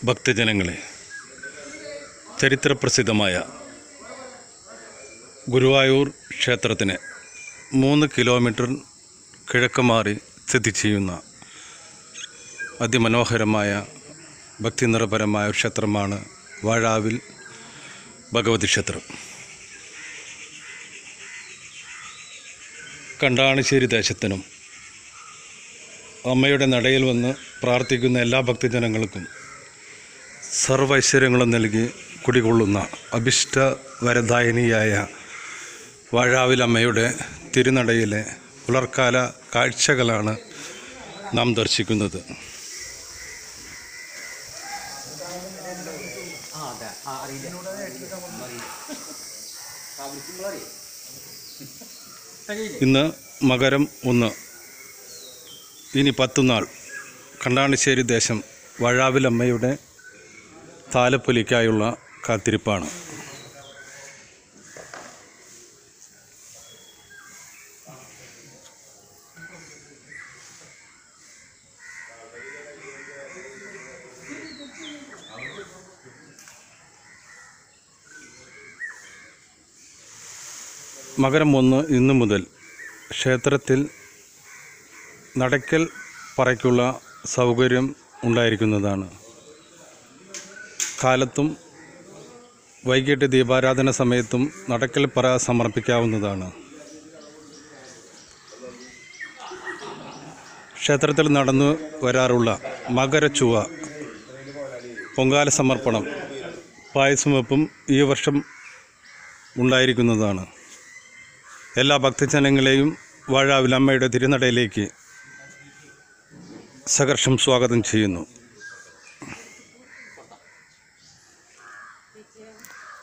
ഭക്തജനങ്ങളെ ചരിത്രപ്രസിദ്ധമായ ഗുരുവായൂർ ക്ഷേത്രത്തിന് മൂന്ന് കിലോമീറ്റർ കിഴക്ക് മാറി സ്ഥിതി ചെയ്യുന്ന അതിമനോഹരമായ ഭക്തിനിർഭരമായ ഒരു ക്ഷേത്രമാണ് വാഴാവിൽ ഭഗവതി ക്ഷേത്രം കണ്ടാണിശ്ശേരി ദേശത്തിനും അമ്മയുടെ നടയിൽ വന്ന് പ്രാർത്ഥിക്കുന്ന എല്ലാ ഭക്തജനങ്ങൾക്കും സർവ്വ ഐശ്വര്യങ്ങളും നൽകി കുടികൊള്ളുന്ന അഭിഷ്ട വരദായിനിയായ വാഴാവിൽ അമ്മയുടെ തിരുനടയിലെ പുലർക്കാല കാഴ്ചകളാണ് നാം ദർശിക്കുന്നത് ഇന്ന് മകരം ഒന്ന് ഇനി പത്തുനാൾ കണ്ടാണിശ്ശേരി ദേശം വഴാവിലമ്മയുടെ താലപ്പൊലിക്കായുള്ള കാത്തിരിപ്പാണ് മകരം ഒന്ന് ഇന്നു മുതൽ ക്ഷേത്രത്തിൽ നടക്കൽ പറയ്ക്കുള്ള സൗകര്യം ഉണ്ടായിരിക്കുന്നതാണ് കാലത്തും വൈകിട്ട് ദീപാരാധന സമയത്തും നടക്കൽ പറ സമർപ്പിക്കാവുന്നതാണ് ക്ഷേത്രത്തിൽ നടന്നു വരാറുള്ള മകരച്ചുവ പൊങ്കാല സമർപ്പണം പായസം വെപ്പും ഈ വർഷം ഉണ്ടായിരിക്കുന്നതാണ് എല്ലാ ഭക്തജനങ്ങളെയും വാഴാവിലമ്മയുടെ തിരുനടയിലേക്ക് സഹർഷം സ്വാഗതം ചെയ്യുന്നു